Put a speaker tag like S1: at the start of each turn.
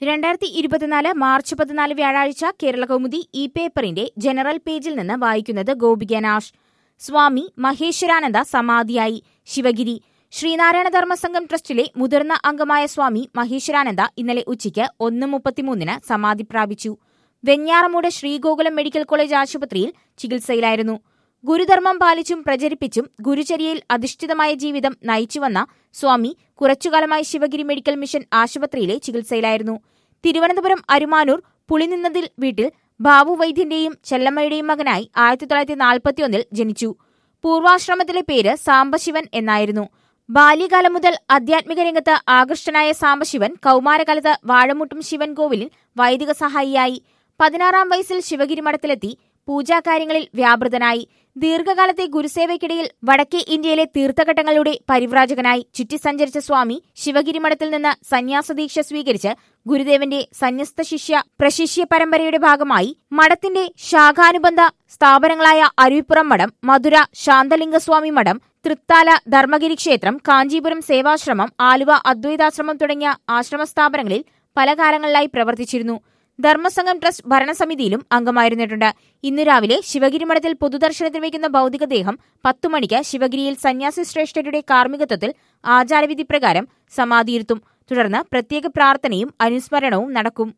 S1: രണ്ടായിരത്തി ഇരുപത്തിനാല് മാർച്ച് പതിനാല് വ്യാഴാഴ്ച കേരള കൗമുദി ഇ പേപ്പറിന്റെ ജനറൽ പേജിൽ നിന്ന് വായിക്കുന്നത് ഗോപിക നാഷ് സ്വാമി മഹേശ്വരാനന്ദ സമാധിയായി ശിവഗിരി ശ്രീനാരായണ ധർമ്മസംഘം ട്രസ്റ്റിലെ മുതിർന്ന അംഗമായ സ്വാമി മഹേശ്വരാനന്ദ ഇന്നലെ ഉച്ചയ്ക്ക് ഒന്ന് മുപ്പത്തിമൂന്നിന് സമാധി പ്രാപിച്ചു വെഞ്ഞാറമൂട് ശ്രീഗോകുലം മെഡിക്കൽ കോളേജ് ആശുപത്രിയിൽ ചികിത്സയിലായിരുന്നു ഗുരുധർമ്മം പാലിച്ചും പ്രചരിപ്പിച്ചും ഗുരുചര്യയിൽ അധിഷ്ഠിതമായ ജീവിതം നയിച്ചുവന്ന സ്വാമി കുറച്ചുകാലമായി ശിവഗിരി മെഡിക്കൽ മിഷൻ ആശുപത്രിയിലെ ചികിത്സയിലായിരുന്നു തിരുവനന്തപുരം അരുമാനൂർ പുളിനിന്നതിൽ വീട്ടിൽ ബാബു വൈദ്യന്റെയും ചെല്ലമ്മയുടെയും മകനായി ആയിരത്തി തൊള്ളായിരത്തി നാൽപ്പത്തിയൊന്നിൽ ജനിച്ചു പൂർവാശ്രമത്തിലെ പേര് സാംബശിവൻ എന്നായിരുന്നു ബാല്യകാലം മുതൽ ആധ്യാത്മിക രംഗത്ത് ആകൃഷ്ടനായ സാംബശിവൻ കൗമാരകാലത്ത് വാഴമുട്ടും ശിവൻ കോവിലിൽ വൈദിക സഹായിയായി പതിനാറാം വയസ്സിൽ ശിവഗിരി മഠത്തിലെത്തി പൂജാകാര്യങ്ങളിൽ വ്യാപൃതനായി ദീർഘകാലത്തെ ഗുരുസേവയ്ക്കിടയിൽ വടക്കേ ഇന്ത്യയിലെ തീർത്ഥഘട്ടങ്ങളുടെ പരിവ്രാജകനായി ചുറ്റി സഞ്ചരിച്ച സ്വാമി ശിവഗിരി മഠത്തിൽ നിന്ന് സന്യാസദീക്ഷ സ്വീകരിച്ച് ഗുരുദേവന്റെ സന്യസ്ത ശിഷ്യ പ്രശിഷ്യ പരമ്പരയുടെ ഭാഗമായി മഠത്തിന്റെ ശാഖാനുബന്ധ സ്ഥാപനങ്ങളായ അരുവിപ്പുറം മഠം മധുര ശാന്തലിംഗസ്വാമി മഠം തൃത്താല ധർമ്മഗിരി ക്ഷേത്രം കാഞ്ചീപുരം സേവാശ്രമം ആലുവ അദ്വൈതാശ്രമം തുടങ്ങിയ ആശ്രമ സ്ഥാപനങ്ങളിൽ പല കാലങ്ങളിലായി പ്രവർത്തിച്ചിരുന്നു ധർമ്മസംഘം ട്രസ്റ്റ് ഭരണസമിതിയിലും അംഗമായിരുന്നിട്ടുണ്ട് ഇന്ന് രാവിലെ ശിവഗിരി മഠത്തിൽ പൊതുദർശനത്തിന് വയ്ക്കുന്ന ഭൗതികദേഹം പത്തു മണിക്ക് ശിവഗിരിയിൽ സന്യാസി ശ്രേഷ്ഠരുടെ കാർമ്മികത്വത്തിൽ ആചാരവിധി പ്രകാരം സമാധിയിരുത്തും തുടർന്ന് പ്രത്യേക പ്രാർത്ഥനയും അനുസ്മരണവും നടക്കും